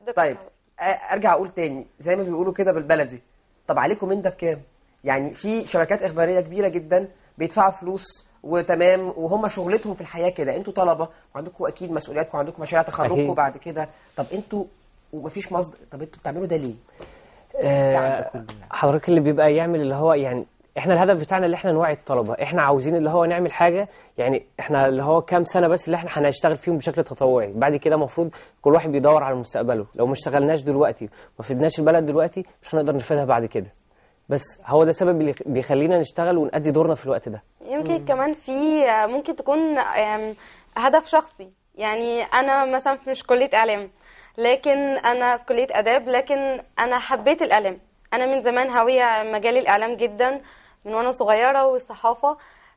طيب آه، ارجع اقول تاني زي ما بيقولوا كده بالبلدي طب عليكم من ده بكام يعني في شبكات اخباريه كبيره جدا بيدفعوا فلوس وتمام وهم شغلتهم في الحياه كده انتوا طلبه وعندكم اكيد مسؤوليات وعندكم مشاريع تخرجكم أكيد. بعد كده طب انتوا ومفيش مصدر طب انتوا بتعملوا ده ليه آه، التعب ده كله يعني. حضرتك اللي بيبقى يعمل اللي هو يعني احنا الهدف بتاعنا اللي احنا نوعي الطلبه احنا عاوزين اللي هو نعمل حاجه يعني احنا اللي هو كام سنه بس اللي احنا هنشتغل فيهم بشكل تطوعي بعد كده المفروض كل واحد بيدور على مستقبله لو ما اشتغلناش دلوقتي ما فدناش البلد دلوقتي مش هنقدر نفيدها بعد كده بس هو ده السبب اللي بيخلينا نشتغل ونأدي دورنا في الوقت ده يمكن كمان في ممكن تكون آم، هدف شخصي يعني انا مثلا في مش كليه اعلام لكن انا في كليه اداب لكن انا حبيت الاعلام انا من زمان هاويه مجال الاعلام جدا من وانا صغيره والصحافه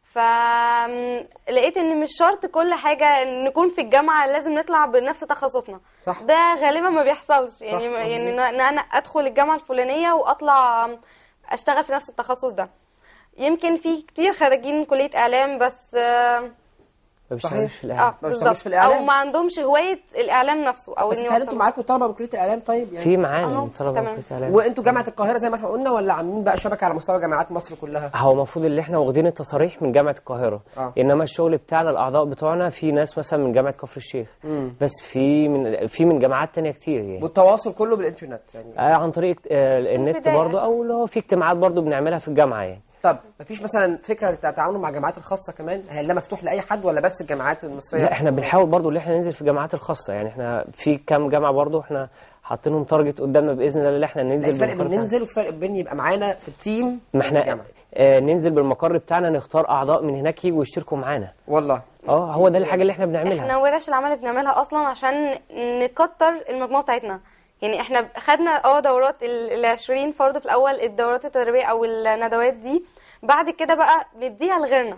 فلقيت ان مش شرط كل حاجه نكون في الجامعه لازم نطلع بنفس تخصصنا صح. ده غالبا ما بيحصلش يعني صح، يعني مظبوط. ان انا ادخل الجامعه الفلانيه واطلع اشتغل في نفس التخصص ده يمكن في كتير خارجين كليه اعلام بس آه، ما صحيح. بيشتغلش في الاعلام اه ما بيشتغلوش بالظبط في الإعلام. او ما عندهمش هوايه الاعلام نفسه او بس إنه هل انتوا يوصل- معاكم طلبه من كليه الاعلام طيب يعني في معانا أهو، من طلبه تمام. كلية الإعلام. وانتوا جامعه القاهره زي ما احنا قلنا ولا عاملين بقى شبكه على مستوى جامعات مصر كلها هو المفروض اللي احنا واخدين التصاريح من جامعه القاهره آه. انما الشغل بتاعنا الاعضاء بتوعنا في ناس مثلا من جامعه كفر الشيخ بس في من في من جامعات تانية كتير يعني والتواصل كله بالانترنت يعني آه عن طريق آه النت البداية برضه عشان- او اللي هو في اجتماعات برضه بنعملها في الجامعه يعني طب مفيش مثلا فكره للتعاون مع الجامعات الخاصه كمان هل ده مفتوح لاي حد ولا بس الجامعات المصريه لا احنا بنحاول برضه ان احنا ننزل في الجامعات الخاصه يعني احنا في كام جامعه برضه احنا حاطينهم تارجت قدامنا باذن الله اللي احنا لا ننزل الفرق بالمقر بين ننزل وفرق بين يبقى معانا في التيم ما احنا الجامعة. آه ننزل بالمقر بتاعنا نختار اعضاء من هناك يجوا يشتركوا معانا والله اه هو ده الحاجه اللي احنا احنا بنعملها ورش العمل اللي بنعملها اصلا عشان نكتر المجموعه بتاعتنا يعني احنا خدنا اه دورات ال 20 فرد في الاول الدورات التدريبيه او الندوات دي بعد كده بقى نديها لغيرنا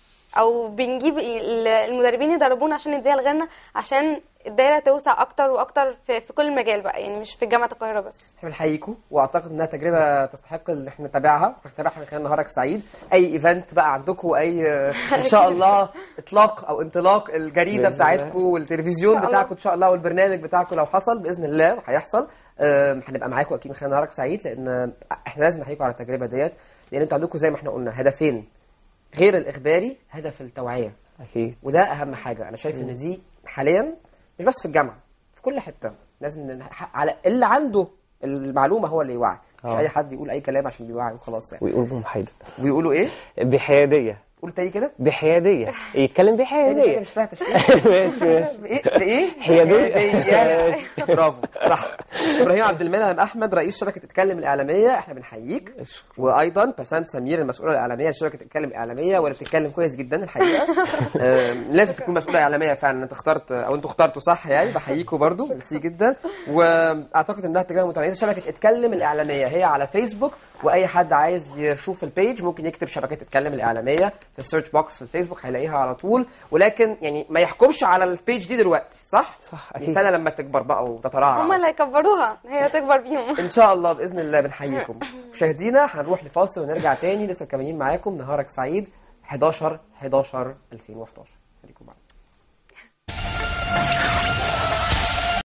او بنجيب ال- المدربين يدربونا عشان نديها لغيرنا عشان الدايره توسع اكتر واكتر في, في كل المجال بقى يعني مش في جامعه القاهره بس احنا بنحييكم واعتقد انها تجربه تستحق ان احنا نتابعها نتابعها من خلال نهارك سعيد اي ايفنت بقى عندكم اي ان شاء الله اطلاق او انطلاق الجريده بإذن بتاعتكم والتلفزيون إن شاء الله. بتاعكم ان شاء الله والبرنامج بتاعكم لو حصل باذن الله هيحصل آم، هنبقى معاكم اكيد من خلال نهارك سعيد لان احنا لازم نحييكم على التجربه ديت لان انتوا عندكم زي ما احنا قلنا هدفين غير الاخباري هدف التوعيه اكيد وده اهم حاجه انا شايف ان دي حاليا مش بس في الجامعه في كل حته لازم نح- على اللي عنده المعلومه هو اللي يوعي مش آه. اي حد يقول اي كلام عشان بيوعي وخلاص يعني ويقول بمحايده ويقولوا ايه بحياديه قول تاني كده بحياديه يتكلم تاني كده بحياديه مش فاهم تشكيل ماشي ماشي بايه بايه حيادية. حيادية. برافو صح ابراهيم عبد المنعم احمد رئيس شبكه اتكلم الاعلاميه احنا بنحييك وايضا بسنت سمير المسؤوله الاعلاميه لشبكه اتكلم الاعلاميه واللي بتتكلم كويس جدا الحقيقه آم، لازم تكون مسؤوله اعلاميه فعلا انت اخترت او انتوا اخترتوا صح يعني بحييكوا برضو ميرسي جدا واعتقد انها تجربه متميزه شبكه اتكلم الاعلاميه هي على فيسبوك واي حد عايز يشوف البيج ممكن يكتب شبكه اتكلم الاعلاميه في السيرش بوكس في الفيسبوك هيلاقيها على طول ولكن يعني ما يحكمش على البيج دي دلوقتي صح صح، أكيد. يستنى لما تكبر بقى وتترعرع هما اللي هيكبروها هي تكبر بيهم ان شاء الله باذن الله بنحييكم مشاهدينا هنروح لفاصل ونرجع تاني لسه مكملين معاكم نهارك سعيد 11 11 2011